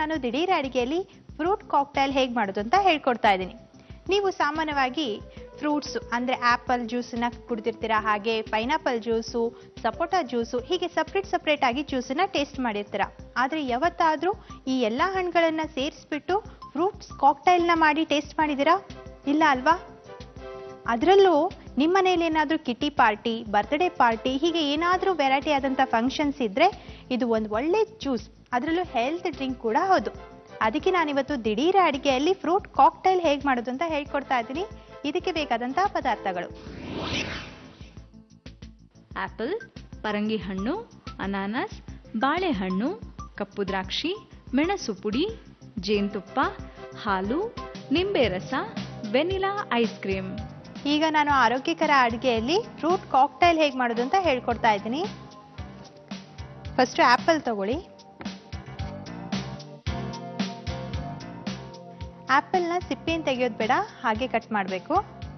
ನಾನು ದಿಢೀರ್ ಅಡಿಗೆಯಲ್ಲಿ ಫ್ರೂಟ್ ಕಾಕ್ಟೈಲ್ ಹೇಗೆ ಮಾಡೋದು ಅಂತ ಹೇಳ್ಕೊಡ್ತಾ ಇದ್ದೀನಿ ನೀವು ಸಾಮಾನ್ಯವಾಗಿ ಫ್ರೂಟ್ಸ್ ಅಂದರೆ ಆ್ಯಪಲ್ ಜ್ಯೂಸನ್ನ ಕುಡ್ದಿರ್ತೀರಾ ಹಾಗೆ ಪೈನಾಪಲ್ ಜ್ಯೂಸು ಸಪೋಟಾ ಜ್ಯೂಸು ಹೀಗೆ ಸಪ್ರೇಟ್ ಸಪ್ರೇಟ್ ಆಗಿ ಜ್ಯೂಸನ್ನ ಟೇಸ್ಟ್ ಮಾಡಿರ್ತೀರಾ ಆದರೆ ಯಾವತ್ತಾದರೂ ಈ ಎಲ್ಲ ಹಣ್ಣುಗಳನ್ನು ಸೇರಿಸ್ಬಿಟ್ಟು ಫ್ರೂಟ್ಸ್ ಕಾಕ್ಟೈಲ್ನ ಮಾಡಿ ಟೇಸ್ಟ್ ಮಾಡಿದ್ದೀರಾ ಇಲ್ಲ ಅಲ್ವಾ ಅದರಲ್ಲೂ ನಿಮ್ಮ ಮನೇಲಿ ಏನಾದರೂ ಕಿಟಿ ಪಾರ್ಟಿ ಬರ್ತ್ಡೇ ಪಾರ್ಟಿ ಹೀಗೆ ಏನಾದರೂ ವೆರೈಟಿ ಆದಂಥ ಫಂಕ್ಷನ್ಸ್ ಇದ್ದರೆ ಇದು ಒಂದು ಒಳ್ಳೆ ಜ್ಯೂಸ್ ಅದರಲ್ಲೂ ಹೆಲ್ತ್ ಡ್ರಿಂಕ್ ಕೂಡ ಹೌದು ಅದಕ್ಕೆ ನಾನಿವತ್ತು ದಿಢೀರ್ ಅಡಿಗೆಯಲ್ಲಿ ಫ್ರೂಟ್ ಕಾಕ್ಟೈಲ್ ಹೇಗೆ ಮಾಡೋದು ಅಂತ ಹೇಳ್ಕೊಡ್ತಾ ಇದ್ದೀನಿ ಇದಕ್ಕೆ ಬೇಕಾದಂತಹ ಪದಾರ್ಥಗಳು ಆಪಲ್ ಪರಂಗಿ ಹಣ್ಣು ಅನಾನಸ್ ಬಾಳೆಹಣ್ಣು ಕಪ್ಪು ದ್ರಾಕ್ಷಿ ಮೆಣಸು ಪುಡಿ ಜೇನುತುಪ್ಪ ಹಾಲು ನಿಂಬೆ ರಸ ವೆನಿಲಾ ಐಸ್ ಕ್ರೀಮ್ ಈಗ ನಾನು ಆರೋಗ್ಯಕರ ಅಡುಗೆಯಲ್ಲಿ ಫ್ರೂಟ್ ಕಾಕ್ಟೈಲ್ ಹೇಗೆ ಮಾಡೋದು ಅಂತ ಹೇಳ್ಕೊಡ್ತಾ ಇದ್ದೀನಿ ಫಸ್ಟು ಆ್ಯಪಲ್ ತಗೊಳ್ಳಿ ಆ್ಯಪಲ್ನ ಸಿಪ್ಪೆಯನ್ನು ತೆಗೆಯೋದು ಬೇಡ ಹಾಗೆ ಕಟ್ ಮಾಡಬೇಕು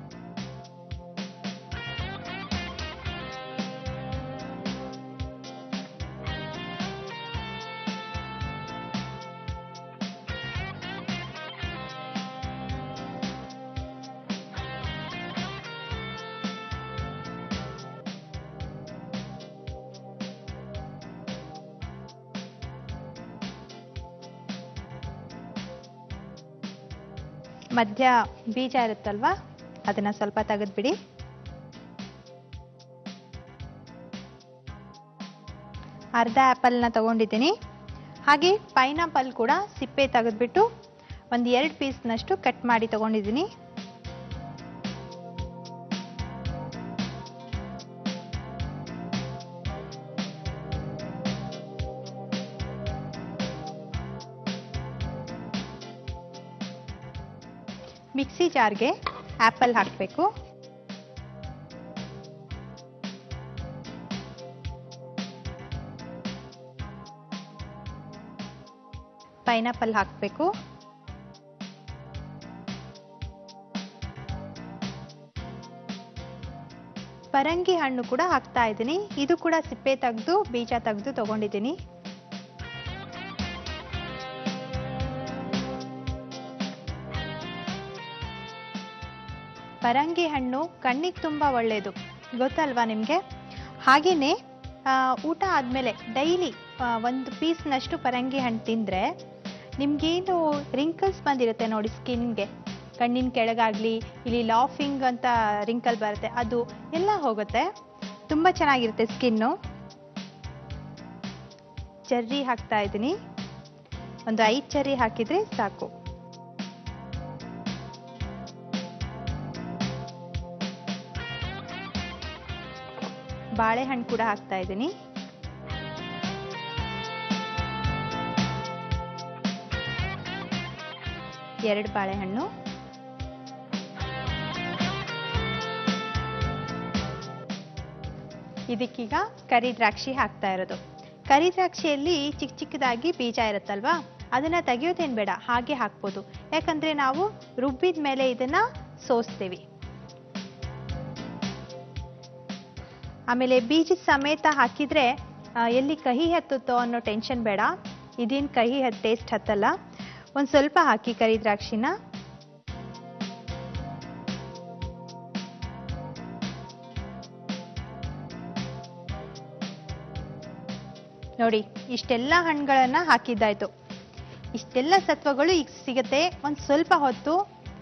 ಮಧ್ಯ ಬೀಜ ಇರುತ್ತಲ್ವಾ ಅದನ್ನ ಸ್ವಲ್ಪ ತೆಗೆದ್ಬಿಡಿ ಅರ್ಧ ಆ್ಯಪಲ್ನ ತಗೊಂಡಿದ್ದೀನಿ ಹಾಗೆ ಪೈನಾಪಲ್ ಕೂಡ ಸಿಪ್ಪೆ ತೆಗೆದ್ಬಿಟ್ಟು ಒಂದು ಎರಡು ಪೀಸ್ನಷ್ಟು ಕಟ್ ಮಾಡಿ ತಗೊಂಡಿದ್ದೀನಿ ಮಿಕ್ಸಿ ಜಾರ್ಗೆ ಆ್ಯಪಲ್ ಹಾಕಬೇಕು ಪೈನಾಪಲ್ ಹಾಕಬೇಕು ಪರಂಗಿ ಹಣ್ಣು ಕೂಡ ಹಾಕ್ತಾ ಇದ್ದೀನಿ ಇದು ಕೂಡ ಸಿಪ್ಪೆ ತೆಗೆದು ಬೀಜ ತೆಗೆದು ತಗೊಂಡಿದ್ದೀನಿ ಪರಂಗಿ ಹಣ್ಣು ಕಣ್ಣಿಗೆ ತುಂಬ ಒಳ್ಳೆಯದು ಗೊತ್ತಲ್ವಾ ನಿಮಗೆ ಹಾಗೆಯೇ ಊಟ ಆದಮೇಲೆ ಡೈಲಿ ಒಂದು ಪೀಸ್ನಷ್ಟು ಪರಂಗಿ ಹಣ್ಣು ತಿಂದರೆ ನಿಮಗೇನು ರಿಂಕಲ್ಸ್ ಬಂದಿರುತ್ತೆ ನೋಡಿ ಸ್ಕಿನ್ಗೆ ಕಣ್ಣಿನ ಕೆಳಗಾಗಲಿ ಇಲ್ಲಿ ಲಾಫಿಂಗ್ ಅಂತ ರಿಂಕಲ್ ಬರುತ್ತೆ ಅದು ಎಲ್ಲ ಹೋಗುತ್ತೆ ತುಂಬ ಚೆನ್ನಾಗಿರುತ್ತೆ ಸ್ಕಿನ್ನು ಚರ್ರಿ ಹಾಕ್ತಾ ಇದ್ದೀನಿ ಒಂದು ಐದು ಚರ್ರಿ ಹಾಕಿದರೆ ಸಾಕು ಬಾಳೆಹಣ್ಣು ಕೂಡ ಹಾಕ್ತಾ ಇದ್ದೀನಿ ಎರಡು ಬಾಳೆಹಣ್ಣು ಇದಕ್ಕೀಗ ಕರಿ ದ್ರಾಕ್ಷಿ ಹಾಕ್ತಾ ಇರೋದು ಕರಿ ದ್ರಾಕ್ಷಿಯಲ್ಲಿ ಚಿಕ್ಕ ಚಿಕ್ಕದಾಗಿ ಬೀಜ ಇರುತ್ತಲ್ವಾ ಅದನ್ನ ತೆಗೆಯೋದೇನು ಬೇಡ ಹಾಗೆ ಹಾಕ್ಬೋದು ಯಾಕಂದ್ರೆ ನಾವು ರುಬ್ಬಿದ ಮೇಲೆ ಇದನ್ನ ಸೋಸ್ತೀವಿ ಆಮೇಲೆ ಬೀಜ ಸಮೇತ ಹಾಕಿದ್ರೆ ಆ, ಎಲ್ಲಿ ಕಹಿ ಹತ್ತುತ್ತೋ ಅನ್ನೋ ಟೆನ್ಷನ್ ಬೇಡ ಇದೇನು ಕಹಿ ಹತ್ ಟೇಸ್ಟ್ ಹತ್ತಲ್ಲ ಒಂದು ಸ್ವಲ್ಪ ಹಾಕಿ ಕರಿ ದ್ರಾಕ್ಷಿನ ನೋಡಿ ಇಷ್ಟೆಲ್ಲ ಹಣ್ಣುಗಳನ್ನ ಹಾಕಿದ್ದಾಯ್ತು ಇಷ್ಟೆಲ್ಲ ಸತ್ವಗಳು ಈಗ ಸಿಗುತ್ತೆ ಒಂದು ಸ್ವಲ್ಪ ಹೊತ್ತು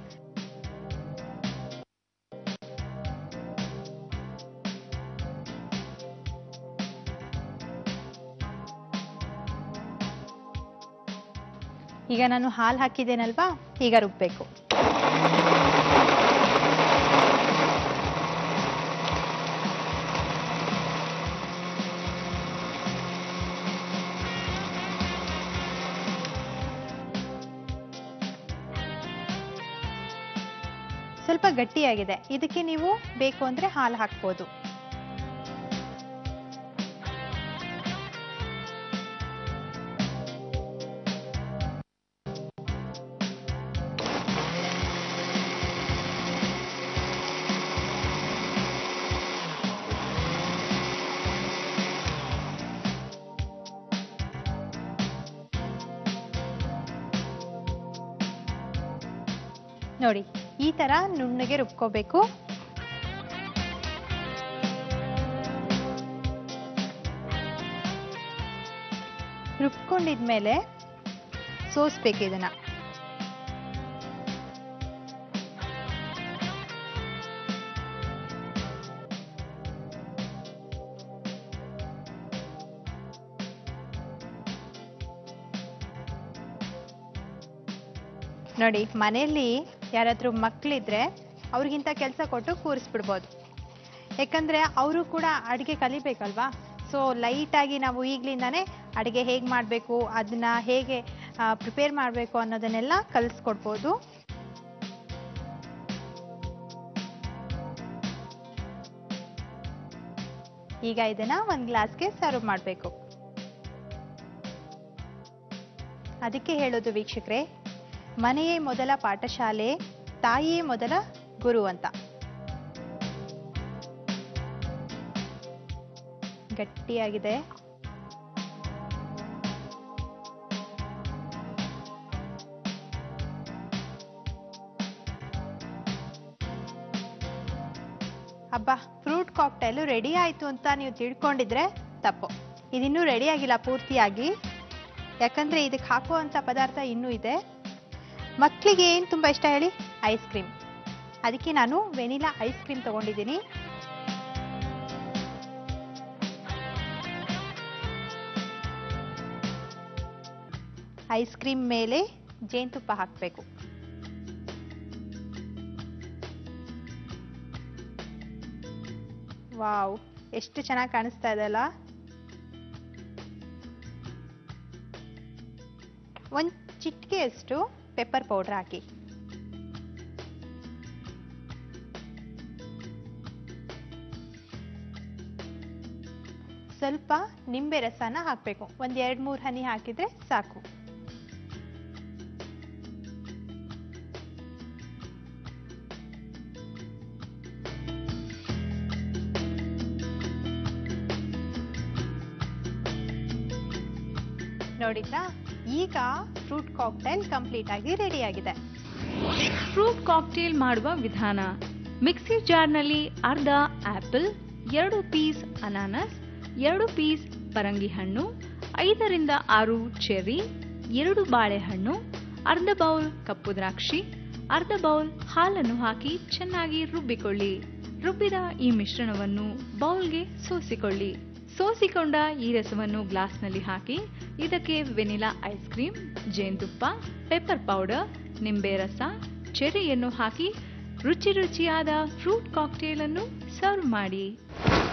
ಈಗ ನಾನು ಹಾಲು ಹಾಕಿದ್ದೇನಲ್ವಾ ಈಗ ರುಬ್ಬೇಕು ಸ್ವಲ್ಪ ಗಟ್ಟಿಯಾಗಿದೆ ಇದಕ್ಕೆ ನೀವು ಬೇಕು ಅಂದ್ರೆ ಹಾಲು ಹಾಕ್ಬೋದು ನೋಡಿ ಈ ತರ ನುಣ್ಣಗೆ ರುಬ್ಕೋಬೇಕು ರುಬ್ಕೊಂಡಿದ್ಮೇಲೆ ಸೋಸ್ಬೇಕು ಇದನ್ನ ನೋಡಿ ಮನೆಯಲ್ಲಿ ಯಾರಾದ್ರೂ ಮಕ್ಕಳಿದ್ರೆ ಅವ್ರಿಗಿಂತ ಕೆಲಸ ಕೊಟ್ಟು ಕೂರಿಸ್ಬಿಡ್ಬೋದು ಯಾಕಂದ್ರೆ ಅವರು ಕೂಡ ಅಡುಗೆ ಕಲಿಬೇಕಲ್ವಾ ಸೊ ಲೈಟಾಗಿ ನಾವು ಈಗಲಿಂದಾನೇ ಅಡುಗೆ ಹೇಗೆ ಮಾಡಬೇಕು ಅದನ್ನ ಹೇಗೆ ಪ್ರಿಪೇರ್ ಮಾಡಬೇಕು ಅನ್ನೋದನ್ನೆಲ್ಲ ಕಲಿಸ್ಕೊಡ್ಬೋದು ಈಗ ಇದನ್ನ ಒಂದು ಗ್ಲಾಸ್ಗೆ ಸರ್ವ್ ಮಾಡಬೇಕು ಅದಕ್ಕೆ ಹೇಳೋದು ವೀಕ್ಷಕರೇ ಮನೆಯೇ ಮೊದಲ ಪಾಠಶಾಲೆ ತಾಯಿಯೇ ಮೊದಲ ಗುರು ಅಂತ ಗಟ್ಟಿಯಾಗಿದೆ ಹಬ್ಬ ಫ್ರೂಟ್ ಕಾಕ್ಟೈಲು ರೆಡಿ ಆಯ್ತು ಅಂತ ನೀವು ತಿಳ್ಕೊಂಡಿದ್ರೆ ತಪ್ಪು ಇದಿನ್ನೂ ರೆಡಿ ಆಗಿಲ್ಲ ಪೂರ್ತಿಯಾಗಿ ಯಾಕಂದ್ರೆ ಇದಕ್ಕೆ ಹಾಕುವಂತ ಪದಾರ್ಥ ಇನ್ನೂ ಇದೆ ಮಕ್ಕಳಿಗೆ ಏನು ತುಂಬಾ ಇಷ್ಟ ಹೇಳಿ ಐಸ್ ಕ್ರೀಮ್ ಅದಕ್ಕೆ ನಾನು ವೆನಿಲಾ ಐಸ್ ಕ್ರೀಮ್ ತಗೊಂಡಿದ್ದೀನಿ ಐಸ್ ಕ್ರೀಮ್ ಮೇಲೆ ಜೇನುತುಪ್ಪ ಹಾಕಬೇಕು ವಾವ್ ಎಷ್ಟು ಚೆನ್ನಾಗಿ ಕಾಣಿಸ್ತಾ ಇದೆ ಅಲ್ಲ ಒಂದು ಚಿಟಿಕೆಯಷ್ಟು ಪೆಪ್ಪರ್ ಪೌಡರ್ ಹಾಕಿ ಸ್ವಲ್ಪ ನಿಂಬೆ ರಸನ ಹಾಕಬೇಕು ಒಂದ್ ಎರಡ್ ಮೂರು ಹನಿ ಹಾಕಿದ್ರೆ ಸಾಕು ನೋಡಿದ್ರಾ ಈಗ ಫ್ರೂಟ್ ಕಾಕ್ಟೈಲ್ ಕಂಪ್ಲೀಟ್ ಆಗಿ ರೆಡಿ ಆಗಿದೆ ಫ್ರೂಟ್ ಕಾಕ್ಟೇಲ್ ಮಾಡುವ ವಿಧಾನ ಮಿಕ್ಸಿ ಜಾರ್ನಲ್ಲಿ ಅರ್ಧ ಆಪಲ್ ಎರಡು ಪೀಸ್ ಅನಾನಸ್ ಎರಡು ಪೀಸ್ ಪರಂಗಿ ಹಣ್ಣು ಐದರಿಂದ ಆರು ಚೆರ್ರಿ ಎರಡು ಬಾಳೆಹಣ್ಣು ಅರ್ಧ ಬೌಲ್ ಕಪ್ಪು ದ್ರಾಕ್ಷಿ ಅರ್ಧ ಬೌಲ್ ಹಾಲನ್ನು ಹಾಕಿ ಚೆನ್ನಾಗಿ ರುಬ್ಬಿಕೊಳ್ಳಿ ರುಬ್ಬಿದ ಈ ಮಿಶ್ರಣವನ್ನು ಬೌಲ್ಗೆ ಸೋಸಿಕೊಳ್ಳಿ ಸೋಸಿಕೊಂಡ ಈ ರಸವನ್ನು ಗ್ಲಾಸ್ನಲ್ಲಿ ಹಾಕಿ ಇದಕ್ಕೆ ವೆನಿಲಾ ಐಸ್ ಕ್ರೀಮ್ ಜೇನುತುಪ್ಪ ಪೆಪ್ಪರ್ ಪೌಡರ್ ನಿಂಬೆ ರಸ ಚೆರ್ರಿಯನ್ನು ಹಾಕಿ ರುಚಿ ರುಚಿಯಾದ ಫ್ರೂಟ್ ಕಾಕ್ಟೇಲ್ ಅನ್ನು ಸರ್ವ್ ಮಾಡಿ